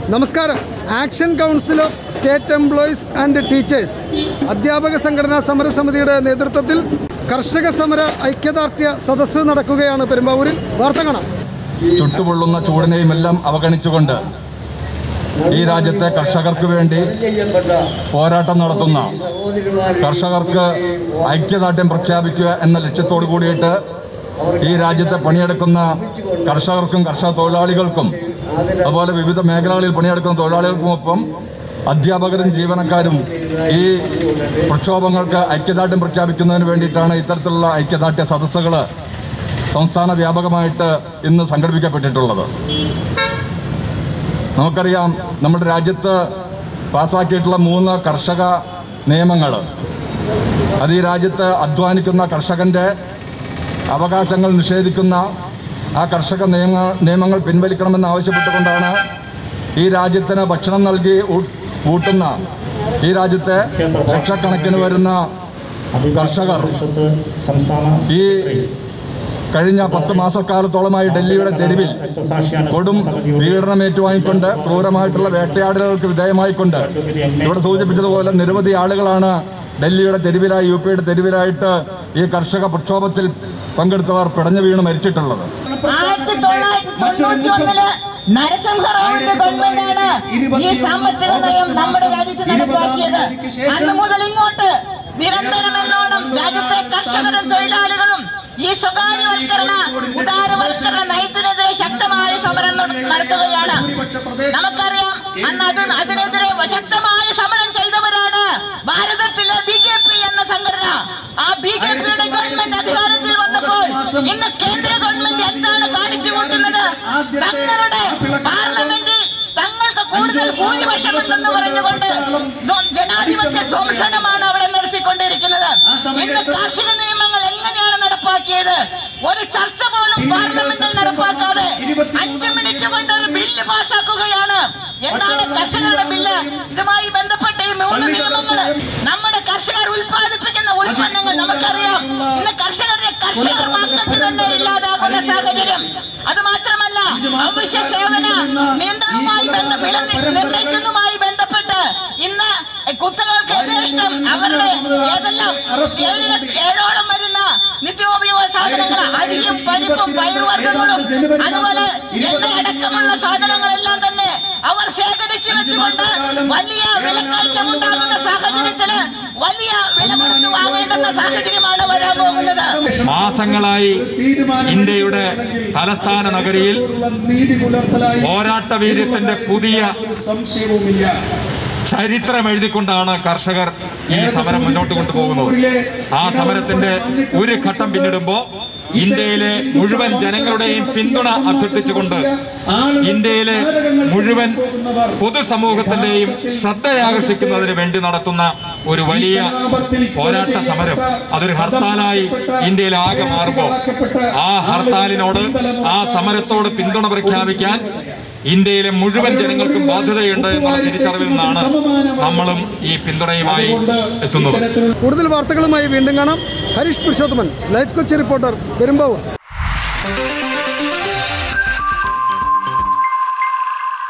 നമസ്കാരം action council of state employees and teachers അധ്യാപക സംഘടനാ സമരസമിതിയുടെ നേതൃത്വത്തിൽ കർഷക സമര ഐക്യദാർഢ്യ സദസ്സ് നടക്കുകയാണ് പെരുമ്പാവൂരിൽ വാർത്ത കാണാം ചുട്ടുപൊള്ളുന്ന ചൂടിനെയും എല്ലാം അവഗണിച്ചുകൊണ്ട് ഈ രാജ്യത്തെ കർഷകർക്ക് വേണ്ടി പോരാട്ടം നടത്തുന്ന കർഷകർക്ക് ഐക്യദാർഢ്യം പ്രഖ്യാപിക്കുക എന്ന ലക്ഷ്യത്തോടു കൂടിയിട്ട് ഈ രാജ്യത്തെ പണിയെടുക്കുന്ന കർഷകർക്കും കർഷക തൊഴിലാളികൾക്കും അതുപോലെ വിവിധ മേഖലകളിൽ പണിയെടുക്കുന്ന തൊഴിലാളികൾക്കുമൊപ്പം അധ്യാപകരും ജീവനക്കാരും ഈ പ്രക്ഷോഭങ്ങൾക്ക് ഐക്യദാർഢ്യം പ്രഖ്യാപിക്കുന്നതിന് വേണ്ടിയിട്ടാണ് ഇത്തരത്തിലുള്ള ഐക്യദാർഢ്യ സദസ്സുകൾ സംസ്ഥാന വ്യാപകമായിട്ട് ഇന്ന് സംഘടിപ്പിക്കപ്പെട്ടിട്ടുള്ളത് നമുക്കറിയാം നമ്മുടെ രാജ്യത്ത് പാസ്സാക്കിയിട്ടുള്ള മൂന്ന് കർഷക നിയമങ്ങൾ അത് ഈ രാജ്യത്ത് അധ്വാനിക്കുന്ന കർഷകൻ്റെ അവകാശങ്ങൾ നിഷേധിക്കുന്ന ആ കർഷക നിയമ നിയമങ്ങൾ പിൻവലിക്കണമെന്ന് ആവശ്യപ്പെട്ടുകൊണ്ടാണ് ഈ രാജ്യത്തിന് ഭക്ഷണം നൽകി ഊ- ഊട്ടുന്ന ഈ രാജ്യത്തെ ലക്ഷക്കണക്കിന് വരുന്ന കർഷകർ പരിഷത്ത് സംസ്ഥാന ഈ കഴിഞ്ഞ പത്ത് മാസക്കാലത്തോളമായി ഡൽഹിയുടെ തെരുവിൽ രക്തസാക്ഷിയാണ് കൊടും പീഡനം ഏറ്റുവാങ്ങിക്കൊണ്ട് ക്രൂരമായിട്ടുള്ള വേട്ടയാടലുകൾക്ക് വിധേയമായിക്കൊണ്ട് ഇവിടെ സൂചിപ്പിച്ചതുപോലെ നിരവധി ആളുകളാണ് ഡൽഹിയുടെ തെരുവിലായി യു പിയുടെ തെരുവിലായിട്ട് ഈ കർഷക പ്രക്ഷോഭത്തിൽ പങ്കെടുത്തവർ പിടഞ്ഞു വീണ് മരിച്ചിട്ടുള്ളത് ആയിരത്തി തൊള്ളായിരത്തി തൊണ്ണൂറ്റി ഒന്നില് നരസിംഹറാവുവിന്റെ ഗവൺമെന്റാണ് ഈ സാമ്പത്തിക നയം നമ്മുടെ രാജ്യത്ത് നടപ്പാക്കിയത് അന്ന് മുതൽ ഇങ്ങോട്ട് നിരന്തരം എന്നോണം രാജ്യത്തെ കർഷകരും തൊഴിലാളികളും ഈ സ്വകാര്യവൽക്കരണ ഉദാരവൽക്കരണ നയത്തിനെതിരെ ശക്തമായ സമരം നട- നടത്തുകയാണ് നമുക്കറിയാം അന്ന് അത് അതിനെതിരെ ശക്തമായ സമരം ചെയ്തവരാണ് ഭാരതത്തിലെ ബി ജെ പി എന്ന സംഘടന ആ ബി ജെ പിയുടെ ഗവൺമെന്റ് അധികാരത്തിൽ വന്നപ്പോൾ ഇന്ന് കേന്ദ്ര ഗവൺമെന്റ് എന്താണ് കാണിച്ചു കൂട്ടുന്നത് തങ്ങളുടെ പാർലമെന്റിൽ തങ്ങൾക്ക് കൂടുതൽ ഭൂരിപക്ഷമുണ്ടെന്ന് പറഞ്ഞുകൊണ്ട് ധ്വ- ജനാധിപത്യ ധ്വംസനമാണ് അവിടെ നടത്തിക്കൊണ്ടിരിക്കുന്നത് ഇന്ന് കാർഷിക നിയമങ്ങൾ എങ്ങനെയാണ് നടപ്പാക്കിയത് ഒരു ചർച്ച പോലും പാർലമെന്റിൽ നടപ്പാക്കാതെ അഞ്ച് മിനിറ്റ് കൊണ്ട് ഒരു ബില്ല് പാസ്സാക്കുകയാണ് എന്താണ് കർഷകരുടെ ബില്ല് ഇതുമായി ബന്ധപ്പെട്ട ഈ മൂന്ന് നിയമങ്ങൾ നമ്മുടെ കർഷകർ ഉൽപ്പാദിപ്പിക്കുന്ന ഉൽപ്പന്നങ്ങൾ നമുക്കറിയാം ഇന്ന് കർഷകരുടെ കർഷകർ മാർക്കറ്റ് തന്നെ ഇല്ലാതാകുന്ന സാഹചര്യം അത് മാത്രമല്ല അവശ്യ സേവന നിയന്ത്രണവുമായി ബന്ധ വില നി- നിർണ്ണയിക്കുന്നതുമായി ബന്ധപ്പെട്ട് ഇന്ന് കുത്തകൾക്ക് യഥേഷ്ടം അവരുടെ ഏതെല്ലാം ഏഴിന് ഏഴോളം വരുന്ന നിത്യോപയോഗ സാധനങ്ങൾ അരിയും പരിപ്പും പയറുവർഗ്ഗങ്ങളും അതുപോലെ എണ്ണയടക്കമുള്ള സാധനങ്ങളെല്ലാം തന്നെ അവർ ശേഖരിച്ചു വെച്ചുകൊണ്ട് വലിയ വിലക്കയറ്റം ഉണ്ടാകുന്ന സാഹചര്യത്തില് വലിയ വില കൊടുത്ത് വാങ്ങേണ്ടുന്ന സാഹചര്യമാണ് വരാൻ പോകുന്നത് മാസങ്ങളായി ഇന്ത്യയുടെ തലസ്ഥാന നഗരിയിൽ പോരാട്ട വീര്യത്തിന്റെ പുതിയ ചരിത്രം എഴുതിക്കൊണ്ടാണ് കർഷകർ ഈ സമരം മുന്നോട്ട് കൊണ്ടുപോകുന്നത് ആ സമരത്തിന്റെ ഒരു ഘട്ടം പിന്നിടുമ്പോൾ ഇന്ത്യയിലെ മുഴുവൻ ജനങ്ങളുടെയും പിന്തുണ അഭ്യർത്ഥിച്ചുകൊണ്ട് ഇന്ത്യയിലെ മുഴുവൻ പൊതുസമൂഹത്തിന്റെയും ശ്രദ്ധയാകർഷിക്കുന്നതിന് വേണ്ടി നടത്തുന്ന ഒരു വലിയ പോരാട്ട സമരം അതൊരു ഹർത്താലായി ഇന്ത്യയിൽ ആകെ മാറുമ്പോൾ ആ ഹർത്താലിനോട് ആ സമരത്തോട് പിന്തുണ പ്രഖ്യാപിക്കാൻ ഇന്ത്യയിലെ മുഴുവൻ ജനങ്ങൾക്കും ബാധ്യതയുണ്ട് എന്നുള്ള തിരിച്ചറിവിൽ നിന്നാണ് നമ്മളും ഈ പിന്തുണയുമായി എത്തുന്നത് കൂടുതൽ വാർത്തകളുമായി വീണ്ടും കാണാം ഹരീഷ് പുരുഷോത്തമൻ ലൈഫ് കൊച്ചി റിപ്പോർട്ടർ പെരുമ്പാവൂർ